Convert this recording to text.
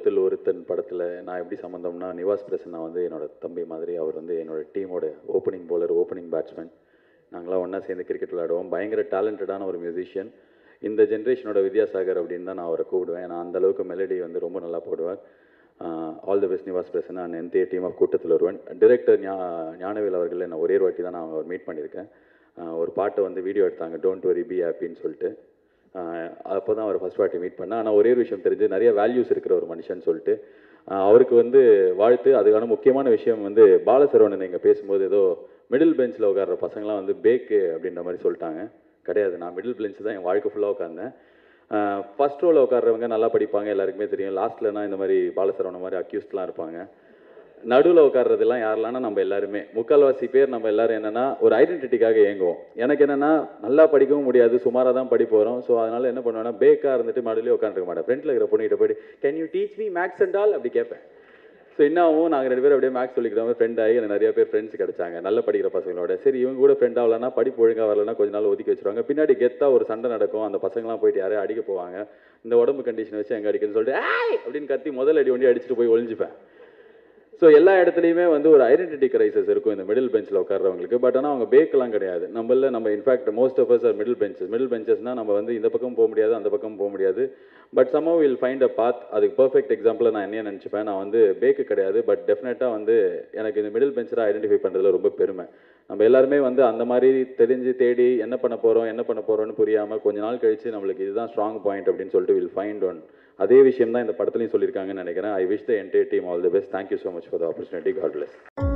கூட்டத்தில் ஒருத்தன் படத்தில் நான் எப்படி சம்மந்தம்னா நிவாஸ் பிரசன்னா வந்து என்னோட தம்பி மாதிரி அவர் வந்து என்னோட டீமோட ஓப்பனிங் bowler ஓப்பனிங் பேட்ஸ்மேன் நாங்களாம் ஒன்றா சேர்ந்து கிரிக்கெட் விளையாடுவோம் பயங்கர டேலண்டடான ஒரு மியூசிஷியன் இந்த ஜென்ரேஷனோட வித்யாசாகர் அப்படின்னு தான் நான் அவரை கூப்பிடுவேன் நான் அந்த அளவுக்கு மெலடி வந்து ரொம்ப நல்லா போடுவார் all the best Nivas Prasanna and entire team of கூட்டத்தில் ஒருவன் டிரெக்டர் ஞா ஞானவேல் அவர்கள் நான் ஒரே ஒரு வாட்டி தான் நான் அவர் மீட் பண்ணியிருக்கேன் ஆஹ் ஒரு பாட்டை வந்து வீடியோ எடுத்தாங்க டோன்ட் வரி பி ஹாப்பின்னு சொல்லிட்டு அப்போ தான் அவர் ஃபஸ்ட் வாட்டி மீட் பண்ணேன் ஆனால் ஒரே ஒரு விஷயம் தெரிஞ்சு நிறைய வேல்யூஸ் இருக்கிற ஒரு மனுஷன் சொல்லிட்டு ஆஹ் அவருக்கு வந்து வாழ்த்து அதுக்கான முக்கியமான விஷயம் வந்து பாலசரவணன் இங்கே பேசும்போது ஏதோ மிடில் பெஞ்சில் உட்கார்ற பசங்களாம் வந்து பேக்கு அப்படின்ற மாதிரி சொல்லிட்டாங்க கிடையாது நான் மிடில் பெஞ்ச் தான் என் வாழ்க்கை ஃபுல்லாக உட்காந்தேன் ஃபர்ஸ்ட் ரோவில் உட்கார்றவங்க நல்லா படிப்பாங்க எல்லாருக்குமே தெரியும் லாஸ்ட்லனா இந்த மாதிரி பாலசரவணன் மாதிரி அக்யூஸ்ட்லாம் இருப்பாங்க நடுவில் உட்கார்றதெல்லாம் யாரெல்லாம்னா நம்ம எல்லாருமே முக்கால்வாசி பேர் நம்ம எல்லாரும் என்னன்னா ஒரு ஐடென்டிட்டிக்காக ஏங்குவோம் எனக்கு என்னன்னா நல்லா படிக்கவும் முடியாது சுமாராக தான் படிப்பு வரும் ஸோ அதனால என்ன பண்ணுவேன்னா பேக்காக இருந்துட்டு மறுபடியும் உட்காந்துருக்க மாட்டேன் ஃப்ரெண்டில் இருக்கிற பொண்ணுகிட்ட போயிட்டு can you teach me maths and all அப்படி கேட்பேன் ஸோ என்னாவும் நாங்கள் ரெண்டு பேரும் அப்படியே மேக்ஸ் சொல்லிக்கிற மாதிரி ஃப்ரெண்ட் ஆகி எனக்கு நிறைய பேர் ஃப்ரெண்ட்ஸ் கிடைச்சாங்க நல்ல படிக்கிற பசங்களோட சரி இவங்க கூட ஃப்ரெண்ட் ஆகலன்னா படிப்பு ஒழுங்காக வரலன்னா கொஞ்ச நாள் ஒதுக்கி வச்சிருவாங்க பின்னாடி கெத்தாக ஒரு சண்டை நடக்கும் அந்த பசங்களாம் போயிட்டு யாரையும் அடிக்க போவாங்க இந்த உடம்பு கண்டிஷன் வச்சு எங்கே அடிக்கணும்னு சொல்லிட்டு "ஏய்!" அப்படின்னு கத்தி முதல் அடி ஒண்டி அடிச்சுட்டு போய் ஒளிஞ்சுப்பேன் ஸோ எல்லா இடத்துலையுமே வந்து ஒரு ஐடென்டிட்டி கிரைசஸ் இருக்கும் இந்த மிடில் பெஞ்சில் உட்கார்றவங்களுக்கு பட் ஆனால் அவங்க பேக்கெல்லாம் கிடையாது நம்மள நம்ம in fact most of us are middle benches middle பெஞ்சஸ்னா நம்ம வந்து இந்த பக்கம் போக முடியாது அந்த பக்கம் போக முடியாது but somehow will find a path அதுக்கு பர்ஃபெக்ட் எக்ஸாம்பிள் நான் என்ன நினச்சிப்பேன் நான் வந்து பேக்கு கிடையாது பட் டெஃபினட்டாக வந்து எனக்கு இந்த மிடில் பெஞ்சரை ஐடென்டிஃபை பண்ணுறதுல ரொம்ப பெருமை நம்ம எல்லாருமே வந்து அந்த மாதிரி தெரிஞ்சு தேடி என்ன பண்ண போகிறோம் என்ன பண்ண போகிறோம்னு புரியாமல் கொஞ்ச நாள் கழிச்சு நம்மளுக்கு இதுதான் ஸ்ட்ராங் பாயிண்ட் அப்படின்னு சொல்லிட்டு வில் ஃபைண்ட் ஒன் அதே விஷயம் தான் இந்த படத்துலையும் சொல்லியிருக்காங்கன்னு நினைக்கிறேன் I wish the entire team all the best thank you so much for the opportunity God plus